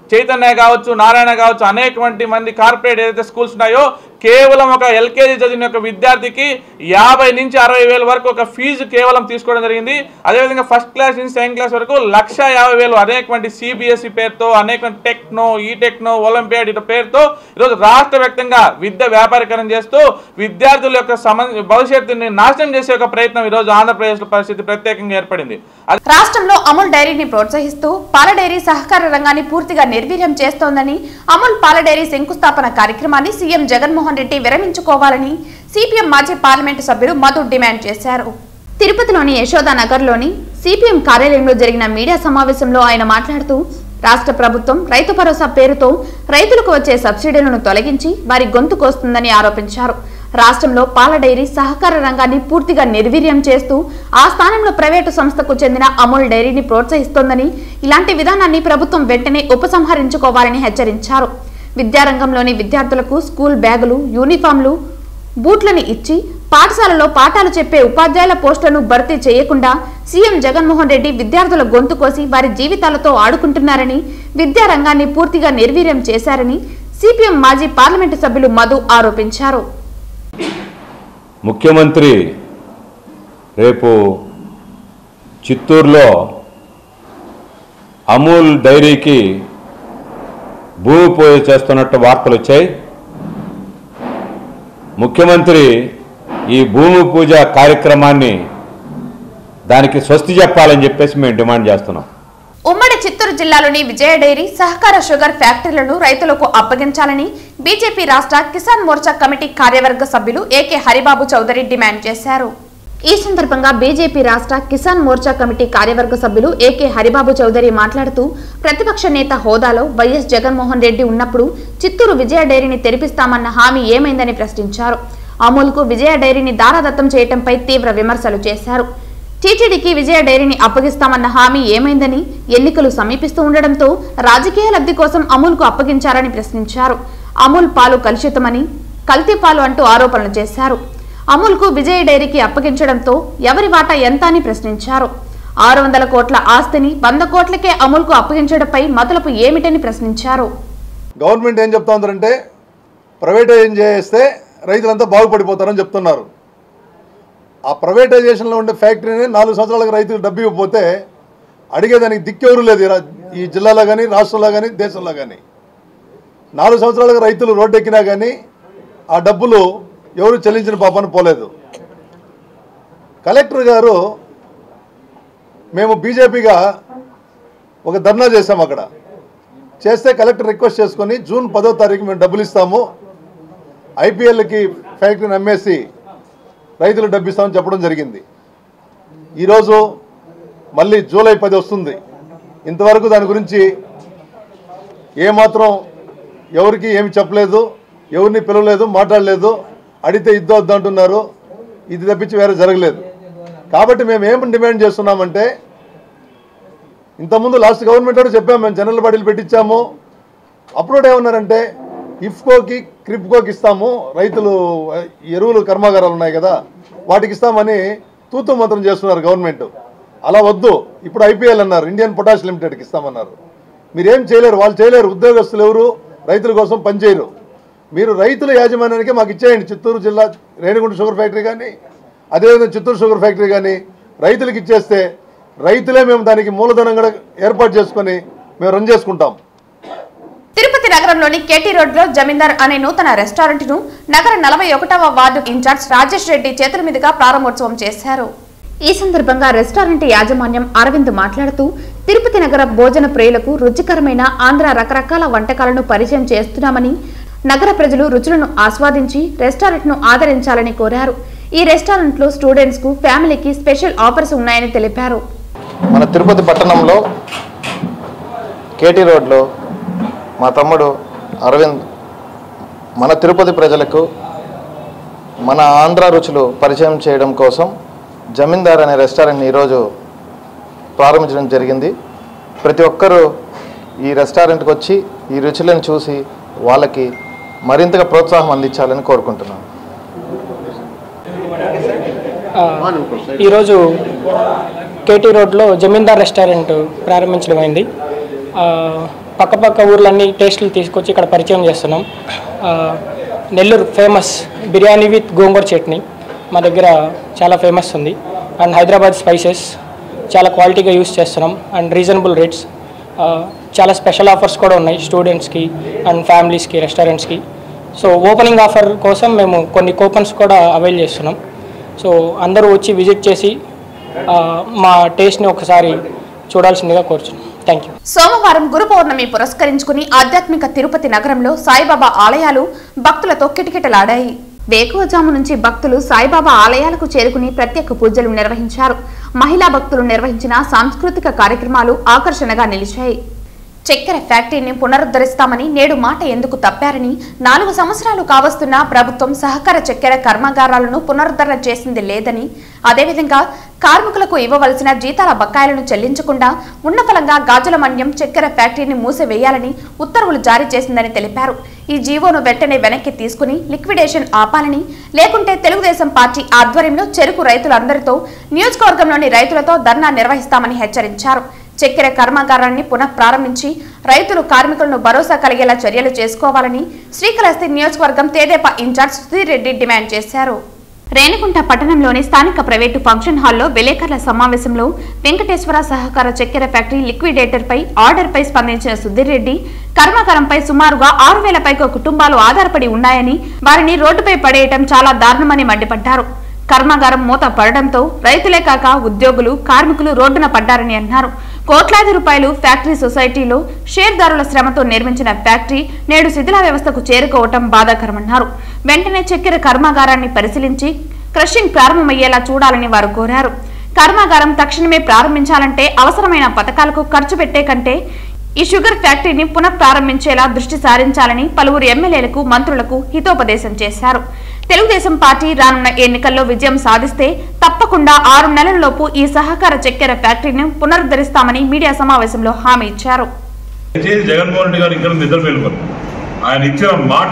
[SPEAKER 7] చైతన్య కావచ్చు నారాయణ కావచ్చు అనేకమంది మంది కార్పొరేట్ ఏదైతే స్కూల్స్ ఉన్నాయో కేవలం ఒక ఎల్కేజీ చదివిన ఒక విద్యార్థికి యాభై నుంచి అరవై వేల వరకు ఒక ఫీజు కేవలం తీసుకోవడం జరిగింది అదేవిధంగా ఫస్ట్ క్లాస్ నుంచి సెకండ్ క్లాస్ వరకు లక్ష యాభై వేలు అనేకమంది సిబిఎస్ఈ పేరుతో అనేక టెక్నో ఈ టెక్నో ఒలింపియాడ్ ఇటు పేరుతో ఈరోజు రాష్ట్ర వ్యాప్తంగా విద్య వ్యాపారీకరణ చేస్తూ విద్యార్థుల యొక్క సమ భవిష్యత్తుని నాశనం చేసే ఒక ప్రయత్నం ఈరోజు ఆంధ్రప్రదేశ్ పరిస్థితి ప్రత్యేకంగా ఏర్పడింది అది
[SPEAKER 1] రాష్ట్రంలో అమూల్ డైరీని ప్రోత్సహిస్తూ పాల డైరీ సహకార రంగాన్ని పూర్తిగా నిర్వీర్యం చేస్తోందని అమూల్ పాల డైరీ శంకుస్థాపన కార్యక్రమాన్ని సీఎం జగన్మోహన్ రెడ్డి విరమించుకోవాలని సిపిఎం మాజీ పార్లమెంటు సభ్యులు మధు డిమాండ్ చేశారు తిరుపతిలోని యశోదా నగర్లోని సిపిఎం కార్యాలయంలో జరిగిన మీడియా సమావేశంలో ఆయన మాట్లాడుతూ రాష్ట్ర ప్రభుత్వం రైతు భరోసా పేరుతో రైతులకు వచ్చే సబ్సిడీలను తొలగించి వారి గొంతు కోస్తుందని ఆరోపించారు రాష్ట్రంలో పాల డైరీ సహకార రంగాన్ని పూర్తిగా నిర్వీర్యం చేస్తూ ఆ స్థానంలో ప్రైవేటు సంస్థకు చెందిన అమూల్ డైరీని ప్రోత్సహిస్తోందని ఇలాంటి విధానాన్ని ప్రభుత్వం వెంటనే ఉపసంహరించుకోవాలని హెచ్చరించారు విద్యారంగంలోని విద్యార్థులకు స్కూల్ బ్యాగులు యూనిఫామ్లు బూట్లని ఇచ్చి పాఠశాలలో పాఠాలు చెప్పే ఉపాధ్యాయుల పోస్టులను భర్తీ చేయకుండా సీఎం జగన్మోహన్ రెడ్డి విద్యార్థుల గొంతు కోసి వారి జీవితాలతో ఆడుకుంటున్నారని విద్యారంగాన్ని పూర్తిగా నిర్వీర్యం చేశారని సిపిఎం మాజీ పార్లమెంటు సభ్యులు మధు ఆరోపించారు
[SPEAKER 8] ముఖ్యమంత్రి రేపు చిత్తూరులో అమూల్ డైరీకి భూమి పూజ చేస్తున్నట్టు వార్తలు వచ్చాయి ముఖ్యమంత్రి ఈ భూమి పూజ కార్యక్రమాన్ని దానికి స్వస్తి చెప్పాలని చెప్పేసి మేము డిమాండ్ చేస్తున్నాం
[SPEAKER 1] ఉమ్మడి చిత్తూరు జిల్లాలోని విజయ డైరీ సహకార షుగర్ ఫ్యాక్టరీలను రైతులకు అప్పగించాలని బీజేపీ రాష్ట్ర కిసాన్ మోర్చా కమిటీ కార్యవర్గ సభ్యులు ఏకే హరిబాబు చౌదరి డిమాండ్ చేశారు ఈ సందర్భంగా బీజేపీ రాష్ట్ర కిసాన్ మోర్చా కమిటీ కార్యవర్గ సభ్యులు ఏకే హరిబాబు చౌదరి మాట్లాడుతూ ప్రతిపక్ష నేత హోదాలో వైఎస్ జగన్మోహన్ రెడ్డి ఉన్నప్పుడు చిత్తూరు విజయ డైరీని తెరిపిస్తామన్న హామీ ఏమైందని ప్రశ్నించారు అమూల్కు విజయ డైరీని దారాదత్తం చేయటంపై తీవ్ర విమర్శలు చేశారు టీటీడీకి విజయ డైరీని అప్పగిస్తామన్న హామీ ఏమైందని ఎన్నికలు సమీపిస్తూ ఉండడంతో రాజకీయ లబ్ధి కోసం అమూల్కు అప్పగించారని ప్రశ్నించారు అమూల్ పాలు కలుషితమని కల్తీ పాలు అంటూ ఆరోపణలు చేశారు అమూల్కు విజయ డైరీకి అప్పగించడంతో ఎవరి వాటా ఎంత అని ప్రశ్నించారు ఆరు వందల కోట్ల ఆస్తిని వంద కోట్లకే అమూల్కు అప్పగించడంపై మొదలపు ఏమిటని ప్రశ్నించారు
[SPEAKER 4] గవర్నమెంట్ ఏం చెప్తా ఉందంటే ప్రైవేటైజేషన్ చేస్తే రైతులంతా బాగుపడిపోతారని చెప్తున్నారు ఆ ప్రైవేటైజేషన్లో ఉండే ఫ్యాక్టరీని నాలుగు సంవత్సరాలకు రైతులు డబ్బు ఇవ్వకపోతే అడిగేదానికి దిక్కెవరు లేదు ఈ రా- ఈ జిల్లాలో కానీ రాష్ట్రంలో కానీ దేశంలో కానీ నాలుగు సంవత్సరాలకు రైతులు రోడ్డు ఎక్కినా కానీ ఆ డబ్బులు ఎవరు చెల్లించిన పాపని పోలేదు కలెక్టర్ గారు మేము బీజేపీగా ఒక ధర్నా చేశాం అక్కడ చేస్తే కలెక్టర్ రిక్వెస్ట్ చేసుకొని జూన్ పదో తారీఖు మేము డబ్బులు ఇస్తాము ఐపీఎల్కి ఫ్యాక్టరీని అమ్మేసి రైతులు డబ్బు ఇస్తామని చెప్పడం జరిగింది ఈరోజు మళ్ళీ జూలై పది వస్తుంది ఇంతవరకు దాని గురించి ఏమాత్రం ఎవరికి ఏమి చెప్పలేదు ఎవరిని పిలవలేదు మాట్లాడలేదు అడిగితే ఇద్దు వద్దు అంటున్నారు ఇది తప్పించి వేరే జరగలేదు కాబట్టి మేము ఏం డిమాండ్ చేస్తున్నామంటే ఇంతకుముందు లాస్ట్ గవర్నమెంట్ కూడా చెప్పాము మేము జనరల్ బాడీలు పెట్టించాము అప్పుడు కూడా ఏమన్నారంటే ఇఫ్కోకి క్రిప్కోకి ఇస్తాము రైతులు ఆ, ఎరువులు కర్మాగారాలు ఉన్నాయి కదా వాటికి ఇస్తామని తూతు మంత్రం చేస్తున్నారు గవర్నమెంట్ అలా వద్దు ఇప్పుడు ఐపీఎల్ అన్నారు ఇండియన్ పొటాష్ లిమిటెడ్కి ఇస్తామన్నారు మీరేం చేయలేరు వాళ్ళు చేయలేరు ఉద్యోగస్తులు ఎవరు రైతుల కోసం పనిచేయరు మీరు రైతుల యాజమాన్యానికి మాకు ఇచ్చేయండి చిత్తూరు జిల్లా రేణిగుంట షుగర్ ఫ్యాక్టరీ కానీ అదేవిధంగా చిత్తూరు షుగర్ ఫ్యాక్టరీ కానీ రైతులకు ఇచ్చేస్తే రైతులే మేము దానికి మూలధనం కూడా ఏర్పాటు చేసుకొని మేము రన్ చేసుకుంటాం
[SPEAKER 1] తిరుపతి నగరంలోని కేటీ రోడ్లో జమీందార్ అనే నూతన రెస్టారెంట్ ను నగర నలభై ఒకటవ వార్డు ఇన్ఛార్జ్ రాజేష్ రెడ్డి చేతుల మీదుగా ప్రారంభోత్సవం చేశారు ఈ సందర్భంగా రెస్టారెంట్ యాజమాన్యం అరవింద్ మాట్లాడుతూ తిరుపతి నగర భోజన ప్రియులకు రుచికరమైన ఆంధ్ర రకరకాల వంటకాలను పరిచయం చేస్తున్నామని నగర ప్రజలు రుచులను ఆస్వాదించి రెస్టారెంట్ ను ఆదరించాలని కోరారు ఈ రెస్టారెంట్ లో స్టూడెంట్స్ కు ఫ్యామిలీకి స్పెషల్ ఆఫర్స్ ఉన్నాయని తెలిపారు
[SPEAKER 9] మన తిరుపతి పట్టణంలో కేటీ రోడ్లో మా తమ్ముడు అరవింద్ మన తిరుపతి ప్రజలకు మన ఆంధ్ర రుచులు పరిచయం చేయడం కోసం జమీందార్ అనే రెస్టారెంట్ని ఈరోజు ప్రారంభించడం జరిగింది ప్రతి ఒక్కరూ ఈ రెస్టారెంట్కి వచ్చి ఈ రుచులను చూసి వాళ్ళకి మరింతగా ప్రోత్సాహం అందించాలని కోరుకుంటున్నాను
[SPEAKER 10] ఆ, ఈరోజు కేటీ రోడ్లో జమీందార్ రెస్టారెంట్ ప్రారంభించడం అయింది ఆ, పక్కపక్క ఊర్లన్నీ టేస్టులు తీసుకొచ్చి ఇక్కడ పరిచయం చేస్తున్నాం ఆ, నెల్లూరు ఫేమస్ బిర్యానీ విత్ గోంగూర చట్నీ మా దగ్గర చాలా ఫేమస్ ఉంది అండ్ హైదరాబాద్ స్పైసెస్ చాలా క్వాలిటీగా యూస్ చేస్తున్నాం అండ్ రీజనబుల్ రేట్స్ చాలా స్పెషల్ ఆఫర్స్ కూడా ఉన్నాయి స్టూడెంట్స్కి అండ్ ఫ్యామిలీస్కి రెస్టారెంట్స్కి సో ఓపెనింగ్ ఆఫర్ కోసం మేము కొన్ని కూపన్స్ కూడా అవైల్ చేస్తున్నాం సో అందరూ వచ్చి విజిట్ చేసి ఆ, మా టేస్ట్ని ఒకసారి చూడాల్సిందిగా కోరుచున్నాం థ్యాంక్ యూ
[SPEAKER 1] సోమవారం గురు పౌర్ణమి పురస్కరించుకుని ఆధ్యాత్మిక తిరుపతి నగరంలో సాయిబాబా ఆలయాలు భక్తులతో కిటకిటలాడాయి వేకువజాము నుంచి భక్తులు సాయిబాబా ఆలయాలకు చేరుకుని ప్రత్యేక పూజలు నిర్వహించారు మహిళా భక్తులు నిర్వహించిన సాంస్కృతిక కార్యక్రమాలు ఆకర్షణగా నిలిచాయి చక్కెర ఫ్యాక్టరీని పునరుద్ధరిస్తామని నేడు మాట ఎందుకు తప్పారని నాలుగు సంవత్సరాలు కావస్తున్న ప్రభుత్వం సహకార చక్కెర కర్మాగారాలను పునరుద్ధరణ చేసింది లేదని అదేవిధంగా కార్మికులకు ఇవ్వవలసిన జీతాల బకాయిలను చెల్లించకుండా ఉన్నఫలంగా గాజుల మన్యం చక్కెర ఫ్యాక్టరీని మూసివేయాలని ఉత్తర్వులు జారీ చేసిందని తెలిపారు ఈ జీవోను వెంటనే వెనక్కి తీసుకుని లిక్విడేషన్ ఆపాలని లేకుంటే తెలుగుదేశం పార్టీ ఆధ్వర్యంలో చెరుకు రైతులందరితో నియోజకవర్గంలోని రైతులతో ధర్నా నిర్వహిస్తామని హెచ్చరించారు చక్కెర కర్మాగారాన్ని పునః ప్రారంభించి రైతులు కార్మికులను భరోసా కలిగేలా చర్యలు చేసుకోవాలని శ్రీకాళహస్తి నియోజకవర్గం తేదేపా ఇన్ఛార్జ్ సుధీర్ రెడ్డి డిమాండ్ చేశారు రేణిగుంట పట్టణంలోని స్థానిక ప్రైవేటు ఫంక్షన్ హాల్లో విలేకరుల సమావేశంలో వెంకటేశ్వర సహకార చక్కెర ఫ్యాక్టరీ లిక్విడేటర్పై ఆర్డర్పై స్పందించిన సుధీర్ రెడ్డి కర్మాగారంపై సుమారుగా ఆరు వేల పైగా కుటుంబాలు ఆధారపడి ఉన్నాయని వారిని రోడ్డుపై పడేయటం చాలా దారుణమని మండిపడ్డారు కర్మాగారం మూత పడడంతో రైతులే కాక ఉద్యోగులు కార్మికులు రోడ్డున పడ్డారని అన్నారు కోట్లాది రూపాయలు ఫ్యాక్టరీ సొసైటీలో షేర్దారుల శ్రమతో నిర్మించిన ఫ్యాక్టరీ నేడు శిథిల వ్యవస్థకు చేరుకోవటం బాధాకరమన్నారు వెంటనే చక్కెర కర్మాగారాన్ని పరిశీలించి క్రషింగ్ ప్రారంభమయ్యేలా చూడాలని వారు కోరారు కర్మాగారం తక్షణమే ప్రారంభించాలంటే అవసరమైన పథకాలకు ఖర్చు పెట్టే కంటే ఈ షుగర్ ఫ్యాక్టరీని పునః ప్రారంభించేలా దృష్టి సారించాలని పలువురు ఎమ్మెల్యేలకు మంత్రులకు హితోపదేశం చేశారు తెలుగుదేశం పార్టీ రానున్న ఎన్నికల్లో విజయం సాధిస్తే తప్పకుండా ఆరు నెలల్లోపు ఈ సహకార చక్కెర ఫ్యాక్టరీని పునరుద్ధరిస్తామని మీడియా సమావేశంలో హామీ ఇచ్చారు
[SPEAKER 11] దయచేసి జగన్మోహన్ రెడ్డి గారు ఇక్కడ నిద్ర మేలుకొని ఆయన ఇచ్చిన మాట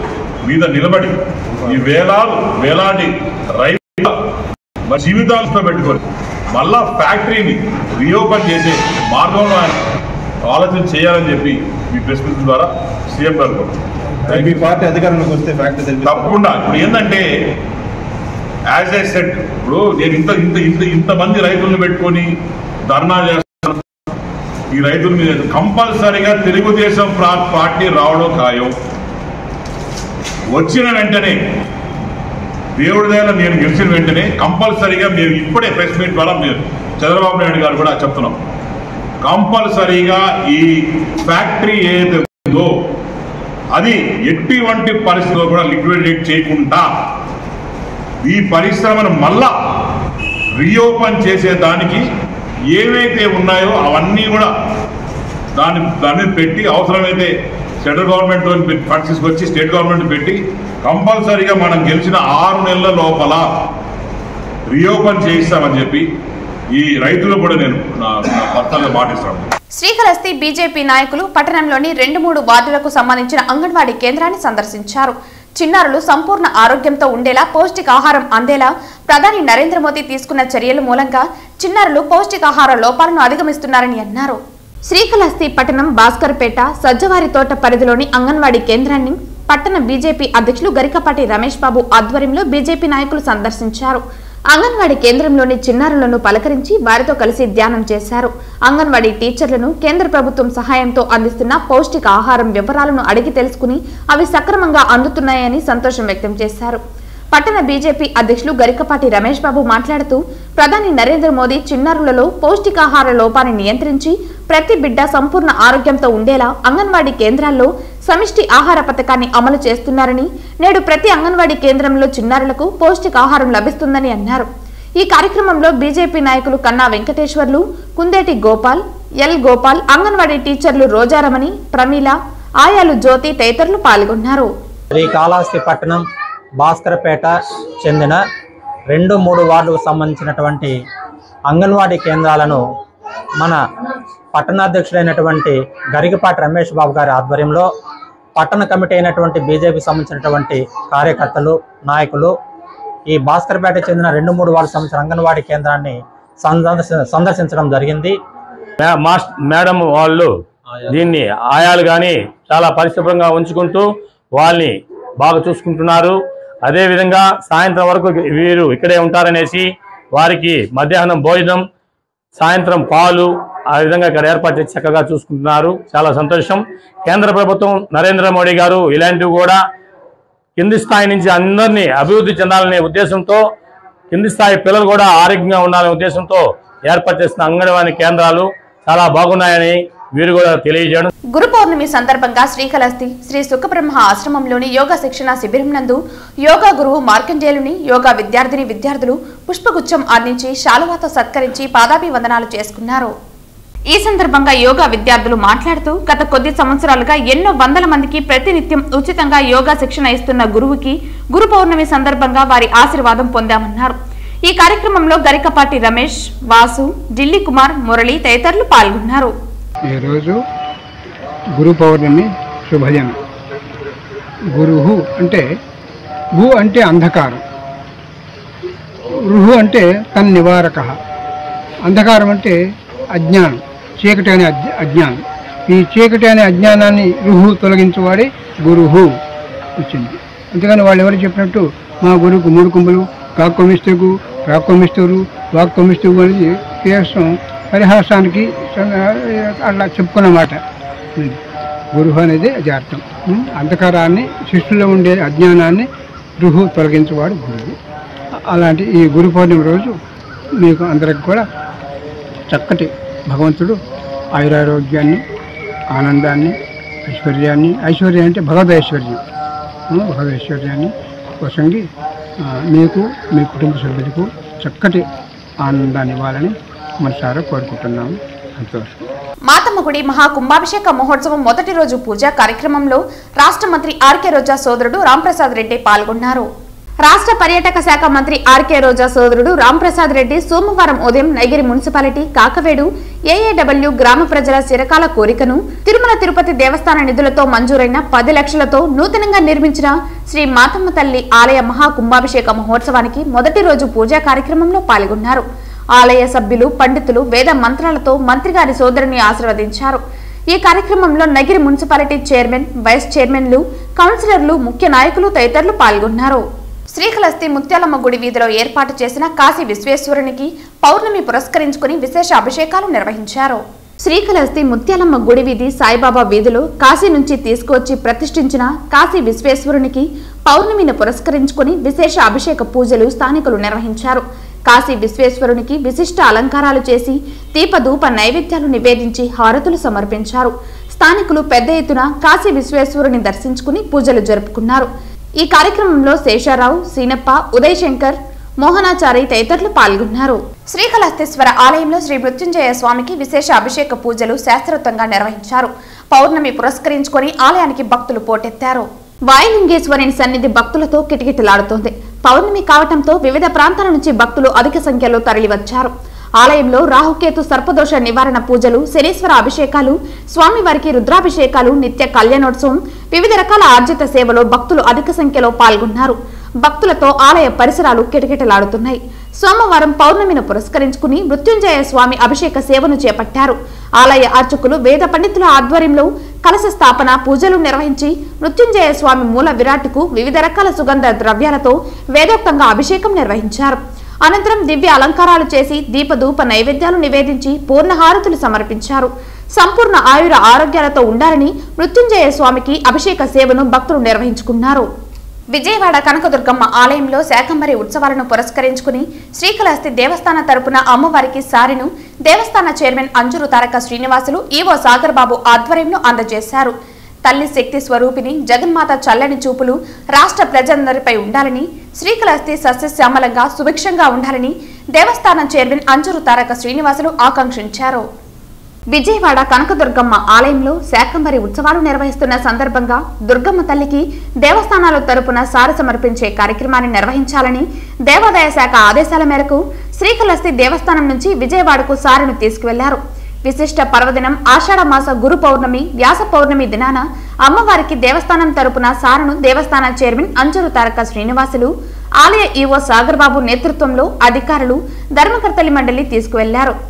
[SPEAKER 11] మీద నిలబడి ఈ వేలాలు వేలాది రైతుల మన జీవితాలతో పెట్టుకొని మళ్ళా ఫ్యాక్టరీని రీఓపెన్ చేసే మార్గంలో ఆయన ఆలోచన చేయాలని చెప్పి మీ ప్రెస్ మీట్ ద్వారా సీఎం గారు కోరుతున్నాను.
[SPEAKER 12] మీ పార్టీ అధికారంలోకి వస్తే ఫ్యాక్టరీ
[SPEAKER 11] తప్పకుండా ఇప్పుడు ఏంటంటే యాజ్ ఏ సెట్ ఇప్పుడు నేను ఇంత ఇంత ఇంత ఇంతమంది రైతులను పెట్టుకొని ధర్నా చేస్తాను ఈ రైతుల మీద కంపల్సరిగా తెలుగుదేశం ప్రా- పార్టీ రావడం ఖాయం వచ్చిన వెంటనే దేవుడి దగ్గర నేను గెలిచిన వెంటనే కంపల్సరీగా మీరు ఇప్పుడే ప్రెస్ మీట్ ద్వారా మీరు చంద్రబాబు నాయుడు గారు కూడా చెప్తున్నాం కంపల్సరీగా ఈ ఫ్యాక్టరీ ఏదైతే ఉందో అది ఎటువంటి పరిస్థితిలో కూడా లిక్విడేట్ చేయకుండా ఈ పరిశ్రమను మళ్ళా రీఓపెన్ చేసే దానికి ఏవైతే ఉన్నాయో అవన్నీ కూడా దాన్ని దాని మీద పెట్టి అవసరమైతే సెంట్రల్ గవర్నమెంట్ ఫండ్స్ తీసుకొచ్చి స్టేట్ గవర్నమెంట్ పెట్టి కంపల్సరీగా మనం గెలిచిన ఆరు నెలల లోపల రీఓపెన్ చేయిస్తామని చెప్పి ఈ రైతులు కూడా నేను నా పర్సనల్గా మాటిస్తాను
[SPEAKER 1] శ్రీకాళహస్తి బీజేపీ నాయకులు పట్టణంలోని రెండు మూడు వార్డులకు సంబంధించిన అంగన్వాడీ కేంద్రాన్ని సందర్శించారు చిన్నారులు సంపూర్ణ ఆరోగ్యంతో ఉండేలా పౌష్టికాహారం అందేలా ప్రధాని నరేంద్ర మోదీ తీసుకున్న చర్యల మూలంగా చిన్నారులు పౌష్టికాహార లోపాలను అధిగమిస్తున్నారని అన్నారు శ్రీకాళహస్తి పట్టణం భాస్కర్పేట సజ్జవారి తోట పరిధిలోని అంగన్వాడీ కేంద్రాన్ని పట్టణ బీజేపీ అధ్యక్షులు గరికపాటి రమేష్ బాబు ఆధ్వర్యంలో బీజేపీ నాయకులు సందర్శించారు అంగన్వాడీ కేంద్రంలోని చిన్నారులను పలకరించి వారితో కలిసి ధ్యానం చేశారు అంగన్వాడీ టీచర్లను కేంద్ర ప్రభుత్వం సహాయంతో అందిస్తున్న పౌష్టిక ఆహారం వివరాలను అడిగి తెలుసుకుని అవి సక్రమంగా అందుతున్నాయని సంతోషం వ్యక్తం చేశారు పట్టణ బీజేపీ అధ్యక్షులు గరికపాటి రమేష్ బాబు మాట్లాడుతూ ప్రధాని నరేంద్ర మోదీ చిన్నారులలో పౌష్టికాహార లోపాన్ని నియంత్రించి ప్రతి బిడ్డ సంపూర్ణ ఆరోగ్యంతో ఉండేలా అంగన్వాడీ కేంద్రాల్లో సమిష్టి ఆహార పథకాన్ని అమలు చేస్తున్నారని నేడు ప్రతి అంగన్వాడీ కేంద్రంలో చిన్నారులకు పౌష్టికాహారం లభిస్తుందని అన్నారు ఈ కార్యక్రమంలో బీజేపీ నాయకులు కన్నా వెంకటేశ్వర్లు కుందేటి గోపాల్ ఎల్ గోపాల్ అంగన్వాడీ టీచర్లు రోజారమణి ప్రమీల ఆయాలు జ్యోతి తదితరులు పాల్గొన్నారు
[SPEAKER 13] శ్రీకాళహస్తి పట్టణం భాస్కరపేట చెందిన రెండు మూడు వార్డుకు సంబంధించినటువంటి అంగన్వాడీ కేంద్రాలను మన పట్టణాధ్యక్షుడైనటువంటి గరికపాటి రమేష్ బాబు గారి ఆధ్వర్యంలో పట్టణ కమిటీ అయినటువంటి బీజేపీ సంబంధించినటువంటి కార్యకర్తలు నాయకులు ఈ భాస్కర్పేట చెందిన రెండు మూడు వార్డు సంబంధించిన అంగన్వాడీ కేంద్రాన్ని సందర్శ సందర్శించడం జరిగింది
[SPEAKER 14] మేడం వాళ్ళు దీన్ని ఆయాలు కానీ చాలా పరిశుభ్రంగా ఉంచుకుంటూ వాళ్ళని బాగా చూసుకుంటున్నారు అదేవిధంగా సాయంత్రం వరకు వీరు ఇక్కడే ఉంటారనేసి వారికి మధ్యాహ్నం భోజనం సాయంత్రం పాలు ఆ విధంగా ఇక్కడ ఏర్పాటు చేసి చక్కగా చూసుకుంటున్నారు చాలా సంతోషం కేంద్ర ప్రభుత్వం నరేంద్ర మోడీ గారు ఇలాంటివి కూడా కింది స్థాయి నుంచి అందరినీ అభివృద్ధి చెందాలనే ఉద్దేశంతో కింది స్థాయి పిల్లలు కూడా ఆరోగ్యంగా ఉండాలనే ఉద్దేశంతో ఏర్పాటు చేసిన అంగన్వాడీ కేంద్రాలు చాలా బాగున్నాయని వీరు కూడా తెలియజేయడం
[SPEAKER 1] గురు పౌర్ణమి సందర్భంగా శ్రీకాళహస్తి శ్రీ సుఖబ్రహ్మ ఆశ్రమంలోని యోగా శిక్షణ శిబిరం నందు యోగా గురువు మార్కండేయుని యోగా విద్యార్థిని విద్యార్థులు పుష్పగుచ్చం అందించి శాలువాతో సత్కరించి పాదాభివందనాలు చేసుకున్నారు ఈ సందర్భంగా యోగా విద్యార్థులు మాట్లాడుతూ గత కొద్ది సంవత్సరాలుగా ఎన్నో వందల మందికి ప్రతినిత్యం ఉచితంగా యోగా శిక్షణ ఇస్తున్న గురువుకి గురు పౌర్ణమి సందర్భంగా వారి ఆశీర్వాదం పొందామన్నారు ఈ కార్యక్రమంలో గరికపాటి రమేష్ వాసు ఢిల్లీ కుమార్ మురళి తదితరులు పాల్గొన్నారు
[SPEAKER 15] ఈరోజు గురు పౌర్ణమి శుభదినం గురుహు అంటే గు అంటే అంధకారం రుహు అంటే తన్ నివారక అంధకారం అంటే అజ్ఞానం చీకటి అనే అజ్ఞ- అజ్ఞానం ఈ చీకటి అనే అజ్ఞానాన్ని రుహు తొలగించేవాడే గురుహు వచ్చింది అంతేగాని వాళ్ళు ఎవరు చెప్పినట్టు మా గురువుకు మూడు కుంభలు కాక్కొమిస్తుకు రాక్కొమిస్తురు వాక్కొమిస్తువు అనేది కేవలం పరిహాసానికి అట్లా చెప్పుకున్న మాట ఉంది. గురువు అనేది అది అర్థం ఉం? అంధకారాన్ని శిష్యులో ఉండే అజ్ఞానాన్ని రుహు తొలగించేవాడు గురువు అలాంటి ఈ గురు పౌర్ణమి రోజు మీకు అందరికి కూడా చక్కటి భగవంతుడు ఆయురారోగ్యాన్ని ఆనందాన్ని ఐశ్వర్యాన్ని ఐశ్వర్యం అంటే భగవద్ ఐశ్వర్యం ఆ, భగవద్ ఐశ్వర్యాన్ని కోసంగి ఆ, మీకు మీ కుటుంబ సభ్యులకు చక్కటి ఆనందాన్ని ఇవ్వాలని మనసారా కోరుకుంటున్నాము సంతోషం
[SPEAKER 1] మాతమ్మగుడి మహాకుంభాభిషేక మహోత్సవం మొదటి రోజు పూజా కార్యక్రమంలో రాష్ట్ర మంత్రి ఆర్కే రోజా సోదరుడు రాంప్రసాద్ రెడ్డి పాల్గొన్నారు రాష్ట్ర పర్యాటక శాఖ మంత్రి ఆర్కే రోజా సోదరుడు రాంప్రసాద్ రెడ్డి సోమవారం ఉదయం నగిరి మున్సిపాలిటీ కాకవేడు ఏఏడబ్ల్యూ గ్రామ ప్రజల చిరకాల కోరికను తిరుమల తిరుపతి దేవస్థాన నిధులతో మంజూరైన పది లక్షలతో నూతనంగా నిర్మించిన శ్రీ మాతమ్మ తల్లి ఆలయ మహాకుంభాభిషేక మహోత్సవానికి మొదటి రోజు పూజా కార్యక్రమంలో పాల్గొన్నారు ఆలయ సభ్యులు పండితులు వేద మంత్రాలతో మంత్రి గారి సోదరుని ఆశీర్వదించారు ఈ కార్యక్రమంలో నగిరి మున్సిపాలిటీ చైర్మన్ వైస్ చైర్మన్లు కౌన్సిలర్లు ముఖ్య నాయకులు తదితరులు పాల్గొన్నారు శ్రీకాళహస్తి ముత్యాలమ్మ గుడి వీధిలో ఏర్పాటు చేసిన కాశీ విశ్వేశ్వరునికి పౌర్ణమి పురస్కరించుకుని విశేష అభిషేకాలు నిర్వహించారు శ్రీకాళహస్తి ముత్యాలమ్మ గుడి వీధి సాయిబాబా వీధిలో కాశీ నుంచి తీసుకువచ్చి ప్రతిష్ఠించిన కాశీ విశ్వేశ్వరునికి పౌర్ణమిని పురస్కరించుకుని విశేష అభిషేక పూజలు స్థానికులు నిర్వహించారు కాశీ విశ్వేశ్వరునికి విశిష్ట అలంకారాలు చేసి దీపధూప నైవేద్యాలు నివేదించి హారతులు సమర్పించారు స్థానికులు పెద్ద ఎత్తున కాశీ విశ్వేశ్వరుని దర్శించుకుని పూజలు జరుపుకున్నారు ఈ కార్యక్రమంలో శేషారావు సీనప్ప ఉదయ్ శంకర్ మోహనాచారి తదితరులు పాల్గొన్నారు శ్రీకాళహస్తీశ్వర ఆలయంలో శ్రీ మృత్యుంజయ స్వామికి విశేష అభిషేక పూజలు శాస్త్రోక్తంగా నిర్వహించారు పౌర్ణమి పురస్కరించుకొని ఆలయానికి భక్తులు పోటెత్తారు వాయులింగేశ్వరుని సన్నిధి భక్తులతో కిటకిటలాడుతోంది పౌర్ణమి కావటంతో వివిధ ప్రాంతాల నుంచి భక్తులు అధిక సంఖ్యలో తరలివచ్చారు ఆలయంలో రాహుకేతు సర్పదోష నివారణ పూజలు శనీశ్వర అభిషేకాలు స్వామివారికి రుద్రాభిషేకాలు నిత్య కళ్యాణోత్సవం వివిధ రకాల ఆర్జిత సేవలో భక్తులు అధిక సంఖ్యలో పాల్గొన్నారు భక్తులతో ఆలయ పరిసరాలు కిటకిటలాడుతున్నాయి సోమవారం పౌర్ణమిని పురస్కరించుకుని మృత్యుంజయ స్వామి అభిషేక సేవను చేపట్టారు ఆలయ అర్చకులు వేద పండితుల ఆధ్వర్యంలో కలశ స్థాపన పూజలు నిర్వహించి మృత్యుంజయ స్వామి మూల విరాట్కు వివిధ రకాల సుగంధ ద్రవ్యాలతో వేదోక్తంగా అభిషేకం నిర్వహించారు అనంతరం దివ్య అలంకారాలు చేసి దీపధూప నైవేద్యాలు నివేదించి పూర్ణహారతులు సమర్పించారు సంపూర్ణ ఆయుర ఆరోగ్యాలతో ఉండాలని మృత్యుంజయ స్వామికి అభిషేక సేవను భక్తులు నిర్వహించుకున్నారు విజయవాడ కనకదుర్గమ్మ ఆలయంలో శాకంబరి ఉత్సవాలను పురస్కరించుకుని శ్రీకాళహస్తి దేవస్థాన తరపున అమ్మవారికి సారిను దేవస్థాన చైర్మన్ అంజురు తారక శ్రీనివాసులు ఈవో సాగర్ బాబు ఆధ్వర్యంలో అందజేశారు తల్లి శక్తి స్వరూపిణి జగన్మాత చల్లని చూపులు రాష్ట్ర ప్రజలందరిపై ఉండాలని శ్రీకాళహస్తి సస్యశ్యామలంగా సుభిక్షంగా ఉండాలని దేవస్థానం చైర్మన్ అంజురు తారక శ్రీనివాసులు ఆకాంక్షించారు విజయవాడ కనకదుర్గమ్మ ఆలయంలో శాకంబరి ఉత్సవాలు నిర్వహిస్తున్న సందర్భంగా దుర్గమ్మ తల్లికి దేవస్థానాల తరపున సారి సమర్పించే కార్యక్రమాన్ని నిర్వహించాలని దేవాదాయ శాఖ ఆదేశాల మేరకు శ్రీకాళహస్తి దేవస్థానం నుంచి విజయవాడకు సారిను తీసుకువెళ్లారు విశిష్ట పర్వదినం ఆషాఢ మాస గురు పౌర్ణమి వ్యాస పౌర్ణమి దినాన అమ్మవారికి దేవస్థానం తరపున సారను దేవస్థాన చైర్మన్ అంజరు తారక శ్రీనివాసులు ఆలయ ఈవో సాగర్ బాబు నేతృత్వంలో అధికారులు ధర్మకర్తలి మండలి తీసుకువెళ్లారు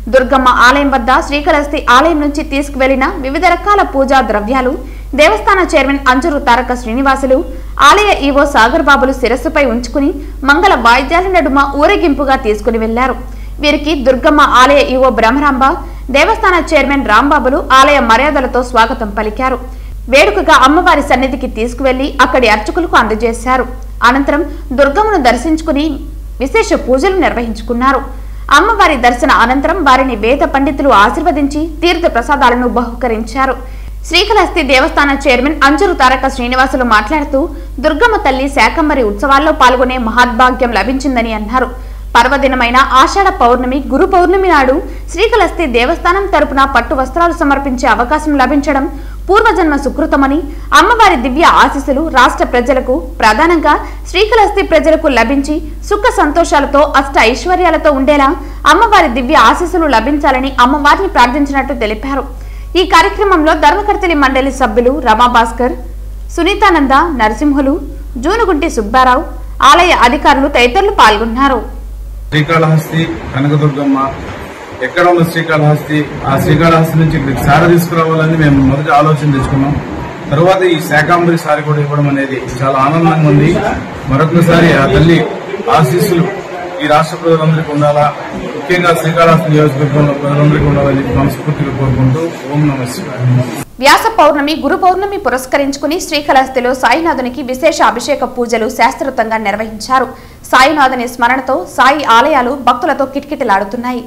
[SPEAKER 1] దుర్గమ్మ ఆలయం వద్ద శ్రీకాళహస్తి ఆలయం నుంచి తీసుకువెళ్లిన వివిధ రకాల పూజా ద్రవ్యాలు దేవస్థాన చైర్మన్ అంజూరు తారక శ్రీనివాసులు ఆలయ ఈవో సాగర్ బాబులు శిరస్సుపై ఉంచుకుని మంగళ వాయిద్యాల నడుమ ఊరేగింపుగా తీసుకుని వెళ్లారు వీరికి దుర్గమ్మ ఆలయ ఈవో బ్రహ్మరాంబ దేవస్థాన చైర్మన్ రాంబాబులు ఆలయ మర్యాదలతో స్వాగతం పలికారు వేడుకగా అమ్మవారి సన్నిధికి తీసుకువెళ్లి అక్కడి అర్చకులకు అందజేశారు అనంతరం దుర్గమ్మను దర్శించుకుని విశేష పూజలు నిర్వహించుకున్నారు అమ్మవారి దర్శన అనంతరం వారిని వేద పండితులు ఆశీర్వదించి తీర్థ ప్రసాదాలను బహుకరించారు శ్రీకాళహస్తి దేవస్థాన చైర్మన్ అంజరు తారక శ్రీనివాసులు మాట్లాడుతూ దుర్గమ్మ తల్లి శాకంబరి ఉత్సవాల్లో పాల్గొనే మహాద్భాగ్యం లభించిందని అన్నారు పర్వదినమైన ఆషాఢ పౌర్ణమి గురు పౌర్ణమి నాడు శ్రీకాళహస్తి దేవస్థానం తరపున పట్టు వస్త్రాలు సమర్పించే అవకాశం లభించడం పూర్వజన్మ సుకృతమని అమ్మవారి దివ్య ఆశీస్సులు రాష్ట్ర ప్రజలకు ప్రధానంగా శ్రీకాళహస్తి ప్రజలకు లభించి సుఖ సంతోషాలతో అష్ట ఐశ్వర్యాలతో ఉండేలా అమ్మవారి దివ్య ఆశీస్సులు లభించాలని అమ్మవారిని ప్రార్థించినట్టు తెలిపారు ఈ కార్యక్రమంలో ధర్మకర్తలి మండలి సభ్యులు రమాభాస్కర్ సునీతానంద నరసింహులు జూనుగుంటి సుబ్బారావు ఆలయ అధికారులు తదితరులు పాల్గొన్నారు
[SPEAKER 12] శ్రీకాళహస్తి కనకదుర్గమ్మ ఎక్కడ ఉన్న శ్రీకాళహస్తి ఆ శ్రీకాళహస్తి నుంచి ఇక్కడికి సార తీసుకురావాలని మేము మొదటి ఆలోచన తెచ్చుకున్నాం తర్వాత ఈ శాకాంబరి సారి కూడా ఇవ్వడం అనేది చాలా ఆనందంగా ఉంది మరొకసారి ఆ తల్లి ఆశీస్సులు ఈ రాష్ట్ర ప్రజలందరికీ ఉండాలా ముఖ్యంగా శ్రీకాళహస్తి నియోజకవర్గంలో ప్రజలందరికీ ఉండాలని మనస్ఫూర్తిగా కోరుకుంటూ ఓం నమ శివాయ
[SPEAKER 1] వ్యాస పౌర్ణమి గురు పౌర్ణమి పురస్కరించుకుని శ్రీకాళహస్తిలో సాయినాథునికి విశేష అభిషేక పూజలు శాస్త్రోక్తంగా నిర్వహించారు సాయినాథుని స్మరణతో సాయి ఆలయాలు భక్తులతో కిటకిటలాడుతున్నాయి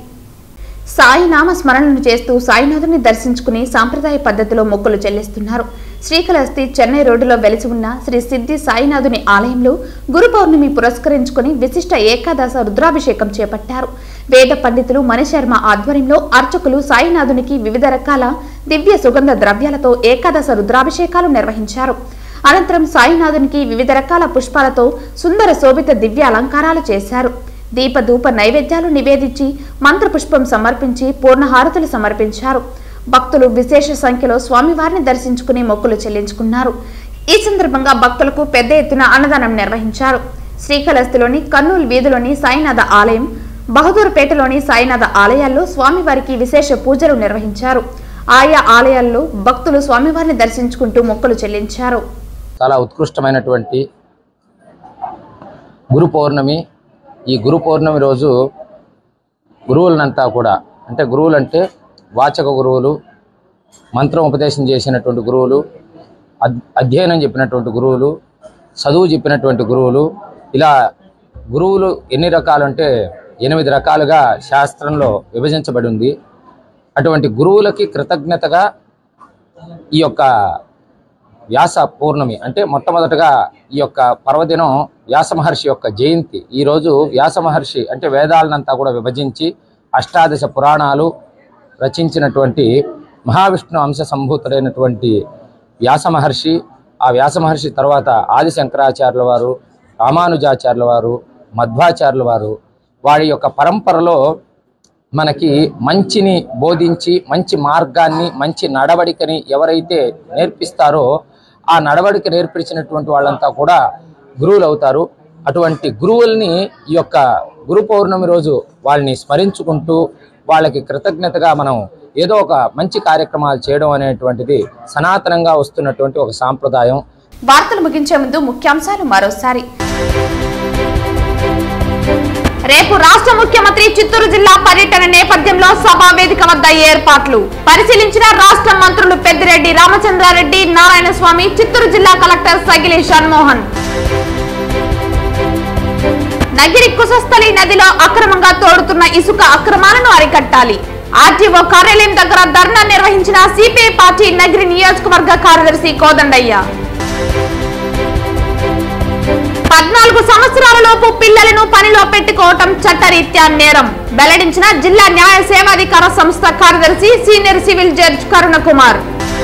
[SPEAKER 1] సాయి నామ స్మరణను చేస్తూ సాయినాథుని దర్శించుకుని సాంప్రదాయ పద్ధతిలో మొక్కులు చెల్లిస్తున్నారు శ్రీకాళహస్తి చెన్నై రోడ్డులో వెలిసి ఉన్న శ్రీ సిద్ధి సాయినాథుని ఆలయంలో గురు పౌర్ణమి పురస్కరించుకుని విశిష్ట ఏకాదశ రుద్రాభిషేకం చేపట్టారు వేద పండితులు మణిశర్మ ఆధ్వర్యంలో అర్చకులు సాయినాథునికి వివిధ రకాల దివ్య సుగంధ ద్రవ్యాలతో ఏకాదశ రుద్రాభిషేకాలు నిర్వహించారు అనంతరం సాయినాథునికి వివిధ రకాల పుష్పాలతో సుందర శోభిత దివ్య అలంకారాలు చేశారు దీప ధూప నైవేద్యాలు నివేదించి మంత్రపుష్పం సమర్పించి పూర్ణహారతులు సమర్పించారు భక్తులు విశేష సంఖ్యలో స్వామివారిని దర్శించుకుని మొక్కులు చెల్లించుకున్నారు ఈ సందర్భంగా భక్తులకు పెద్ద ఎత్తున అన్నదానం నిర్వహించారు శ్రీకాళహస్తిలోని కర్నూలు వీధిలోని సాయినాథ ఆలయం బహదూర్పేటలోని సాయినాథ ఆలయాల్లో స్వామివారికి విశేష పూజలు నిర్వహించారు ఆయా ఆలయాల్లో భక్తులు స్వామివారిని దర్శించుకుంటూ మొక్కులు చెల్లించారు
[SPEAKER 16] చాలా ఉత్కృష్టమైనటువంటి గురు పౌర్ణమి ఈ గురు పౌర్ణమి రోజు గురువులనంతా కూడా అంటే గురువులు అంటే వాచక గురువులు మంత్రం ఉపదేశం చేసినటువంటి గురువులు అద్- అధ్యయనం చెప్పినటువంటి గురువులు చదువు చెప్పినటువంటి గురువులు ఇలా గురువులు ఎన్ని రకాలు అంటే ఎనిమిది రకాలుగా శాస్త్రంలో విభజించబడి ఉంది అటువంటి గురువులకి కృతజ్ఞతగా ఈ యొక్క వ్యాస పూర్ణమి అంటే మొట్టమొదటగా ఈ యొక్క పర్వదినం వ్యాస మహర్షి యొక్క జయంతి ఈరోజు వ్యాస మహర్షి అంటే వేదాలనంతా కూడా విభజించి అష్టాదశ పురాణాలు రచించినటువంటి మహావిష్ణు అంశ సంభూతుడైనటువంటి వ్యాస మహర్షి ఆ వ్యాస మహర్షి తర్వాత ఆది శంకరాచార్యుల వారు రామానుజాచార్యుల వారు మధ్వాచార్యుల వారు వారి యొక్క పరంపరలో మనకి మంచిని బోధించి మంచి మార్గాన్ని మంచి నడవడికని ఎవరైతే నేర్పిస్తారో ఆ నడవడిక నేర్పించినటువంటి వాళ్ళంతా కూడా గురువులు అవుతారు అటువంటి గురువుల్ని ఈ యొక్క గురు పౌర్ణమి రోజు వాళ్ళని స్మరించుకుంటూ వాళ్ళకి కృతజ్ఞతగా మనం ఏదో ఒక మంచి కార్యక్రమాలు చేయడం అనేటువంటిది సనాతనంగా వస్తున్నటువంటి ఒక సాంప్రదాయం
[SPEAKER 1] వార్తలు ముగించే ముందు ముఖ్యాంశాలు మరోసారి రేపు రాష్ట్ర ముఖ్యమంత్రి చిత్తూరు జిల్లా పర్యటన నేపథ్యంలో సభా వేదిక వద్ద ఏర్పాట్లు పరిశీలించిన రాష్ట్ర మంత్రులు పెద్దిరెడ్డి రామచంద్రారెడ్డి నారాయణ స్వామి చిత్తూరు జిల్లా కలెక్టర్ సగిలి షణ్మోహన్ నగిరి కుశస్థలి నదిలో అక్రమంగా తోడుతున్న ఇసుక అక్రమాలను అరికట్టాలి ఆర్టీఓ కార్యాలయం దగ్గర ధర్నా నిర్వహించిన సిపిఐ పార్టీ నగిరి నియోజకవర్గ కార్యదర్శి కోదండయ్య పద్నాలుగు సంవత్సరాల లోపు పిల్లలను పనిలో పెట్టుకోవటం చట్టరీత్యా నేరం వెల్లడించిన జిల్లా న్యాయ సేవాధికార సంస్థ కార్యదర్శి senior civil judge Karuna Kumar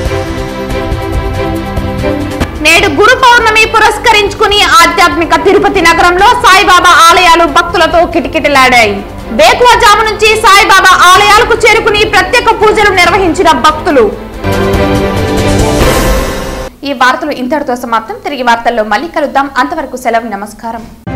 [SPEAKER 1] నేడు గురు పౌర్ణమి పురస్కరించుకుని ఆధ్యాత్మిక తిరుపతి నగరంలో సాయిబాబా ఆలయాలు భక్తులతో కిటకిటలాడాయి బేకువజాము నుంచి సాయిబాబా ఆలయాలకు చేరుకుని ప్రత్యేక పూజలు నిర్వహించిన భక్తులు ఈ వార్తలు ఇంతటితో సమాప్తం తిరిగి వార్తల్లో మళ్ళీ కలుద్దాం అంతవరకు సెలవు నమస్కారం